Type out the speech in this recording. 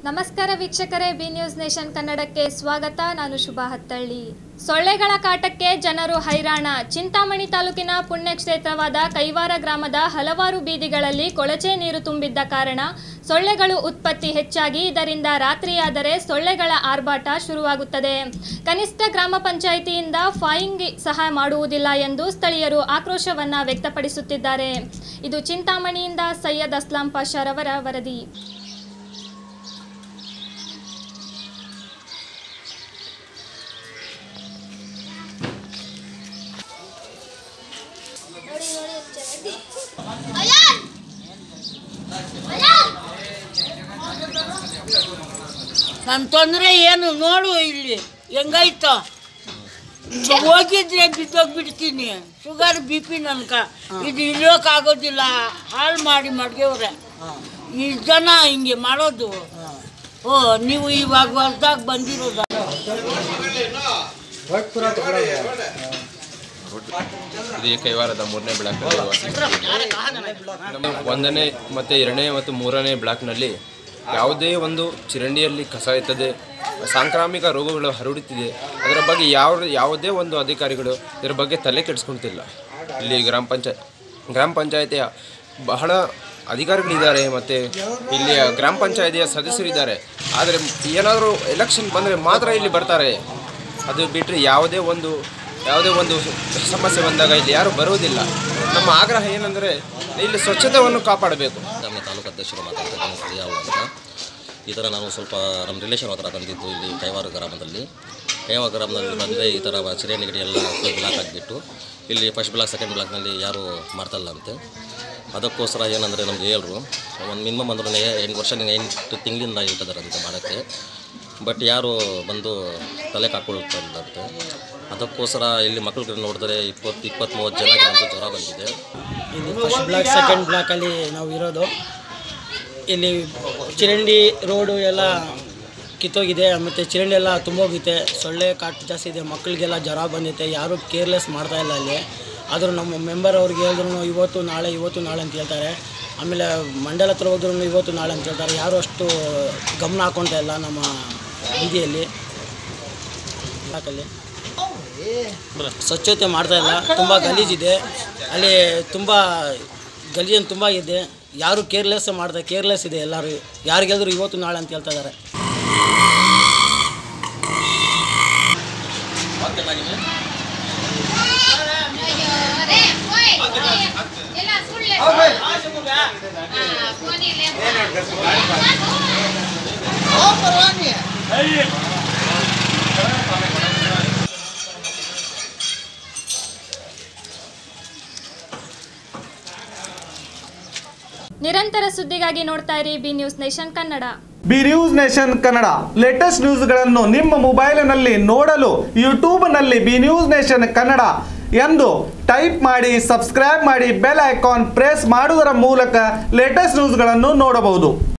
ನಮಸ್ಕಾರ ವೀಕ್ಷಕರೇ B News nation ಕನ್ನಡಕ್ಕೆ ಸ್ವಾಗತ ನಾನು ಶುಭಾ ಹತ್ತಳ್ಳಿ ಸೊಳ್ಳೆಗಳ ಕಾಟಕ್ಕೆ ಜನರು ಹೈರಾಣ ಚಿಂತಾಮಣಿ ತಾಲೂಕಿನ ಪುಣ್ಯಕ್ಷೇತ್ರವಾದ ಕೈವಾರ ಗ್ರಾಮದ ಹಲವಾರು ಬೀದಿಗಳಲ್ಲಿ ಕೊಳಚೆ ನೀರು ತುಂಬಿದ್ದ ಕಾರಣ ಸೊಳ್ಳೆಗಳು ಉತ್ಪತ್ತಿ ಹೆಚ್ಚಾಗಿ ಇದರಿಂದ ರಾತ್ರಿಯಾದರೆ ಸೊಳ್ಳೆಗಳ ಆರ್ಭಾಟ ಶುರುವಾಗುತ್ತದೆ ಕನಿಷ್ಠ ಗ್ರಾಮ ಪಂಚಾಯಿತಿಯಿಂದ ಫಾಯಿಂಗ್ ಸಹ ಮಾಡುವುದಿಲ್ಲ ಎಂದು ಸ್ಥಳೀಯರು ಆಕ್ರೋಶವನ್ನ ವ್ಯಕ್ತಪಡಿಸುತ್ತಿದ್ದಾರೆ ಇದು ಚಿಂತಾಮಣಿಯಿಂದ ಸೈಯದ್ ಅಸ್ಲಾಂ ಪಾಷಾರವರ ವರದಿ ನನ್ನ ತೊಂದರೆ ಏನು ನೋಡು ಇಲ್ಲಿ ಹೆಂಗಾಯ್ತು ಹೋಗಿದ್ರೆ ಬಿದ್ದೋಗ್ಬಿಡ್ತೀನಿ ಶುಗರ್ ಬಿ ಪಿ ನನ್ಕ ಇದು ಇಳಿಯೋಕ್ಕಾಗೋದಿಲ್ಲ ಹಾಳು ಮಾಡಿ ಮಡ್ಗೆವ್ರೆ ಈ ಜನ ಹಿಂಗೆ ಮಾಡೋದು ಓ ನೀವು ಇವಾಗ ಹೊಸ್ದಾಗಿ ಬಂದಿರೋದ ಇದು ಕೈವಾರದ ಮೂರನೇ ಬ್ಲಾಕ್ನಲ್ಲಿ ವಾಸಿಸುತ್ತಿದೆ ನಮ್ಮ ಒಂದನೇ ಮತ್ತು ಎರಡನೇ ಮತ್ತು ಮೂರನೇ ಬ್ಲಾಕ್ನಲ್ಲಿ ಯಾವುದೇ ಒಂದು ಚರಂಡಿಯಲ್ಲಿ ಕಸ ಇರ್ತದೆ ಸಾಂಕ್ರಾಮಿಕ ರೋಗಗಳು ಹರಡುತ್ತಿದೆ ಅದರ ಬಗ್ಗೆ ಯಾವ ಯಾವುದೇ ಒಂದು ಅಧಿಕಾರಿಗಳು ಇದರ ಬಗ್ಗೆ ತಲೆ ಕೆಡಿಸ್ಕೊಳ್ತಿಲ್ಲ ಇಲ್ಲಿ ಗ್ರಾಮ ಪಂಚಾಯತ್ ಗ್ರಾಮ ಪಂಚಾಯತಿಯ ಬಹಳ ಅಧಿಕಾರಿಗಳಿದ್ದಾರೆ ಮತ್ತು ಇಲ್ಲಿ ಗ್ರಾಮ ಪಂಚಾಯತಿಯ ಸದಸ್ಯರಿದ್ದಾರೆ ಆದರೆ ಏನಾದರೂ ಎಲೆಕ್ಷನ್ ಬಂದರೆ ಮಾತ್ರ ಇಲ್ಲಿ ಬರ್ತಾರೆ ಅದು ಬಿಟ್ಟರೆ ಯಾವುದೇ ಒಂದು ಯಾವುದೇ ಒಂದು ಸಮಸ್ಯೆ ಬಂದಾಗ ಇಲ್ಲಿ ಯಾರು ಬರುವುದಿಲ್ಲ ನಮ್ಮ ಆಗ್ರಹ ಏನಂದರೆ ಇಲ್ಲಿ ಸ್ವಚ್ಛತೆಯನ್ನು ಕಾಪಾಡಬೇಕು ನಮ್ಮ ತಾಲೂಕು ಅಧ್ಯಕ್ಷರು ಮಾತಾಡ್ತಾ ಇದ್ದೀನಿ ಸರಿಯಾವು ಅಂತ ಈ ಥರ ನಾನು ಸ್ವಲ್ಪ ನಮ್ಮ ರಿಲೇಷನ್ ಹತ್ರ ಬಂದಿದ್ದು ಇಲ್ಲಿ ಕೈವಾರ ಗ್ರಾಮದಲ್ಲಿ ಕೈವಾರ ಗ್ರಾಮದಲ್ಲಿ ಬಂದರೆ ಈ ಥರ ಚರಂಡಿ ಗಿಡಿ ಎಲ್ಲ ಬ್ಲಾಕ್ ಆಗಿಬಿಟ್ಟು ಇಲ್ಲಿ ಫಸ್ಟ್ ಬ್ಲಾಕ್ ಸೆಕೆಂಡ್ ಬ್ಲಾಕ್ನಲ್ಲಿ ಯಾರೂ ಮಾಡ್ತಾಯಿಲ್ಲ ಅಂತೆ ಅದಕ್ಕೋಸ್ಕರ ಏನಂದರೆ ನಮ್ಗೆ ಹೇಳಿದ್ರು ಒಂದು ಮಿನಿಮಮ್ ಅಂದ್ರೆ ಎಂಟು ವರ್ಷ ಎಂಟು ತಿಂಗಳಿಂದ ಇಟ್ಟಿದ್ದಾರಂತೆ ಮಾಡೋಕ್ಕೆ ಬಟ್ ಯಾರು ಬಂದು ತಲೆ ಹಾಕ್ಕೊಳ್ತಾ ಇಲ್ಲಂತೆ ಅದಕ್ಕೋಸ್ಕರ ಇಲ್ಲಿ ಮಕ್ಕಳು ನೋಡಿದ್ರೆ ಇಪ್ಪತ್ತು ಇಪ್ಪತ್ತ್ ಮೂವತ್ತು ಜನಕ್ಕೆ ಬಂದು ಜ್ವರ ಬಂದಿದೆ ಇಲ್ಲಿ ಫಸ್ಟ್ ಬ್ಲಾಕ್ ಸೆಕೆಂಡ್ ಬ್ಲಾಕಲ್ಲಿ ನಾವು ಇರೋದು ಇಲ್ಲಿ ಚರಂಡಿ ರೋಡು ಎಲ್ಲ ಕಿತ್ತೋಗಿದೆ ಮತ್ತು ಚರಂಡಿ ಎಲ್ಲ ತುಂಬೋಗಿದೆ ಸೊಳ್ಳೆ ಕಾಟು ಜಾಸ್ತಿ ಇದೆ ಮಕ್ಕಳಿಗೆಲ್ಲ ಜ್ವರ ಬಂದೈತೆ ಯಾರೂ ಕೇರ್ಲೆಸ್ ಮಾಡ್ತಾ ಇಲ್ಲ ಅಲ್ಲಿ ಆದರೂ ನಮ್ಮ ಮೆಂಬರ್ ಅವ್ರಿಗೆ ಹೇಳಿದ್ರು ಇವತ್ತು ನಾಳೆ ಇವತ್ತು ನಾಳೆ ಅಂತ ಹೇಳ್ತಾರೆ ಆಮೇಲೆ ಮಂಡಲ ಹತ್ರ ಹೋದ್ರೂ ಇವತ್ತು ನಾಳೆ ಅಂತ ಹೇಳ್ತಾರೆ ಯಾರೂ ಅಷ್ಟು ಗಮನ ಹಾಕೊಳ್ತಾ ಇಲ್ಲ ನಮ್ಮ ಬೀದಿಯಲ್ಲಿ ಬ್ಲಾಕಲ್ಲಿ ಸ್ವಚ್ಛತೆ ಮಾಡ್ತಾ ಇಲ್ಲ ತುಂಬ ಗಲೀಜಿದೆ ಅಲ್ಲಿ ತುಂಬ ಗಲೀಜನ್ನು ತುಂಬ ಇದೆ ಯಾರು ಕೇರ್ಲೆಸ್ ಮಾಡ್ತಾರೆ ಕೇರ್ಲೆಸ್ ಇದೆ ಎಲ್ಲರೂ ಯಾರಿಗಾದ್ರೂ ಇವತ್ತು ನಾಳೆ ಅಂತ ಹೇಳ್ತಾ ಇದ್ದಾರೆ ನಿರಂತರ ಸುದ್ದಿಗಾಗಿ ನೋಡ್ತಾ ಇರಿ B News Nation Kannada B News Nation Kannada latest ನ್ಯೂಸ್ಗಳನ್ನು ನಿಮ್ಮ ಮೊಬೈಲಿನಲ್ಲಿ ನೋಡಲು ಯೂಟ್ಯೂಬ್ನಲ್ಲಿ ಬಿ ನ್ಯೂಸ್ ನೇಷನ್ ಕನ್ನಡ ಎಂದು ಟೈಪ್ ಮಾಡಿ ಸಬ್ಸ್ಕ್ರೈಬ್ ಮಾಡಿ ಬೆಲ್ ಐಕಾನ್ ಪ್ರೆಸ್ ಮಾಡುವುದರ ಮೂಲಕ ಲೇಟೆಸ್ಟ್ ನ್ಯೂಸ್ಗಳನ್ನು ನೋಡಬಹುದು